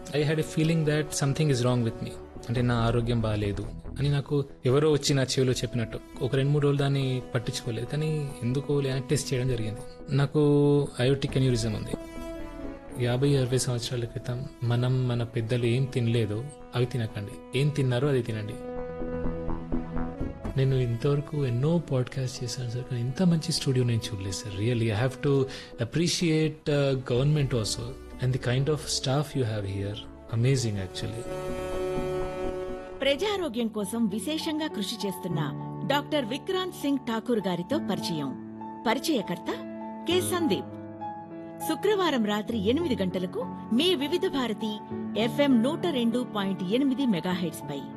I had a feeling that something is wrong with me అంటే నా ఆరోగ్యం బాగాలేదు అని నాకు ఎవరో వచ్చి నా చెవిలో చెప్పినట్టు ఒక రెండు మూడు రోజులు దాన్ని పట్టించుకోలేదు కానీ ఎందుకో లేని టెస్ట్ చేయడం జరిగింది నాకు అయోటిక్ అన్యూరిజం ఉంది యాభై అరవై సంవత్సరాల క్రితం మనం మన పెద్దలు ఏం తినలేదో అవి తినకండి ఏం తిన్నారో అది తినండి నేను ఇంతవరకు ఎన్నో పాడ్కాస్ట్ చేశాను సార్ కానీ ఇంత మంచి స్టూడియో నేను చూడలేదు sir really I have to appreciate government also and the kind of staff you have here amazing actually ప్రజారోగ్యం కోసం విశేషంగా కృషి చేస్తున్న డాక్టర్ విక్రాంత్ సింగ్ ఠాకూర్ గారితో పరిచయం పరిచయకర్త కె సందీప్ శుక్రవారం రాత్రి ఎనిమిది గంటలకు మీ వివిధ భారతి ఎఫ్ఎం నూట రెండు పాయింట్ ఎనిమిది మెగాహెట్స్ పై